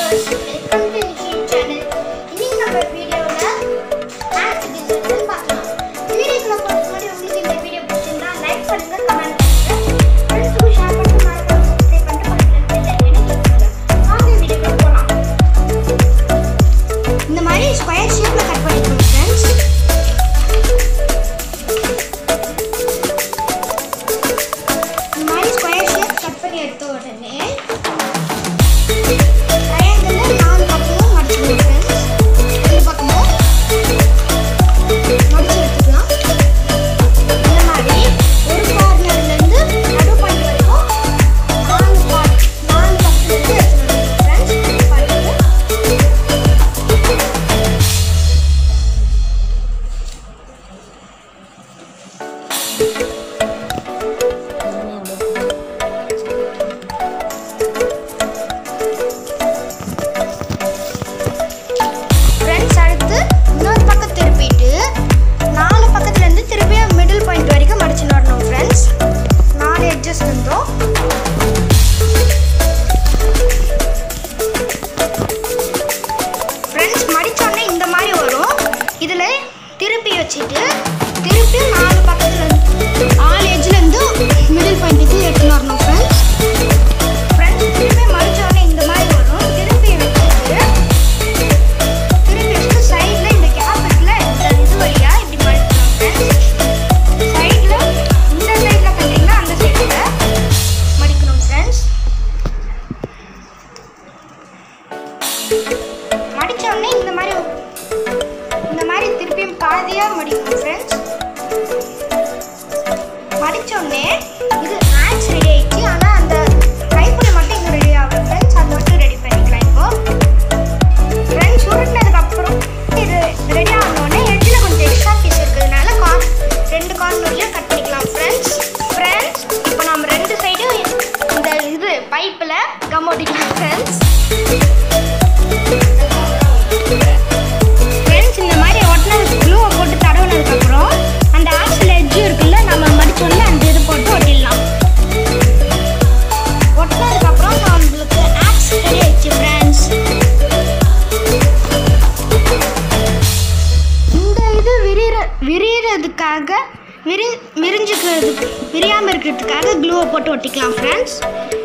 viewers welcome to Nishin channel இன்னைக்கு நம்ம வீடியோல மேக்ஸ் டிசைன் பார்க்கலாம் வீடியோக்குள்ள போறதுக்கு முன்னாடி உங்களுக்கு இந்த வீடியோ பிடிச்சிருந்தா லைக் பண்ணுங்க கமெண்ட் பண்ணுங்க ஃப்ரெண்ட்ஸுக்கு ஷேர் பண்ணுங்க மறக்காம சப்ஸ்கிரைப் பண்ணிட்டு பக்கத்துல பெல் ஐகானை கிளிக் பண்ணுங்க வாங்க வீடியோக்குள்ள போலாம் இந்த மாதிரி ஸ்கொயர் ஷேப்ல கட் பண்ணிக்கணும் ஃப்ரெண்ட்ஸ் இந்த மாதிரி ஸ்கொயர் ஷேப் கட் பண்ணி எடுத்த உடனே ட்ரையாங்கிள் நாலு பக்கமும் மடிச்சுக்கணும் ஃப்ரெண்ட்ஸ் ரெண்டு பக்கமும் மடிச்சு எடுத்துக்கலாம் இந்த மாதிரி ஒரு கார்னர்லேருந்து நடு பாயிண்ட் வரைக்கும் நாலு பார்ட் நாலு பக்கத்துலேருந்து எடுத்துக்கணும் ஃப்ரெண்ட்ஸ் பாருங்க ஃப்ரெண்ட்ஸ் அடுத்து இன்னொரு பக்கம் திருப்பிட்டு நாலு பக்கத்துலேருந்து திருப்பி மிடில் பாயிண்ட் வரைக்கும் மடிச்சுன்னு வரணும் ஃப்ரெண்ட்ஸ் நாலு எட்ஜஸ் இருந்தோம் ஃப்ரெண்ட்ஸ் மடிச்சோடனே இந்த மாதிரி வரும் இதில் திருப்பி வச்சுட்டு திருப்பி நாலு பக்கத்தில் நாலு எட்ஜ்லேருந்து மிடில் பாயிண்ட்டுக்கு எடுத்துன்னு வரணும் ஃப்ரெண்ட்ஸ் ஃப்ரெண்ட்ஸ் திருப்பி மடிச்சோடனே இந்த மாதிரி வரும் திருப்பி வச்சுட்டு திருப்பி வச்சுட்டு சைடில் இந்த கேப் இருக்குல்ல இந்த இது வழியா இப்படி மடிக்கணும் ஃப்ரெண்ட்ஸ் சைடில் இந்த சைடில் பண்ணுறீங்கன்னா அந்த சைடில் மடிக்கணும் ஃப்ரெண்ட்ஸ் மடிச்ச உடனே இந்த மாதிரி இந்த மாதிரி திருப்பியும் பாதியாக மடிக்கணும் ஃப்ரெண்ட்ஸ் மடிச்ச உடனே இது ஆக்ஸ் ரெடி ஆயிடுச்சு ஆனால் அந்த கைப்புள்ளி மட்டும் இங்கே ரெடி ஆகும் ஃப்ரெண்ட்ஸ் அதை மட்டும் ரெடி பண்ணிக்கலாம் இப்போ ஃப்ரெண்ட்ஸ் உருட்டினதுக்கு அப்புறம் இது ரெடி ஆனோடனே எட்ஜில் கொஞ்சம் எக்ஸ்ட்ரா பீஸ் இருக்கிறதுனால கார் ரெண்டு கார்னர்லையும் கட் பண்ணிக்கலாம் ஃப்ரெண்ட்ஸ் ஃப்ரெண்ட்ஸ் இப்போ நம்ம ரெண்டு சைடும் இந்த இது பைப்பில் கம் ஒட்டிக்கலாம் ஃப்ரெண்ட்ஸ் ஃப்ரெண்ட்ஸ் இந்த மாதிரி ஒட்டினதுக்கு க்ளூவை போட்டு தடவுனதுக்கப்புறம் அந்த ஆக்சில் எட்ஜு இருக்குல்ல நம்ம மடிச்சோடனே அந்த இது போட்டு ஒட்டிடலாம் ஒட்டினதுக்கப்புறம் நம்மளுக்கு ஆக்ஸ் ரெடி ஆயிடுச்சு ஃப்ரெண்ட்ஸ் இந்த இது விரிகிற விரியறதுக்காக விரி விரிஞ்சுக்கிறதுக்கு விரியாமல் இருக்கிறதுக்காக க்ளூவை போட்டு ஒட்டிக்கலாம் ஃப்ரெண்ட்ஸ்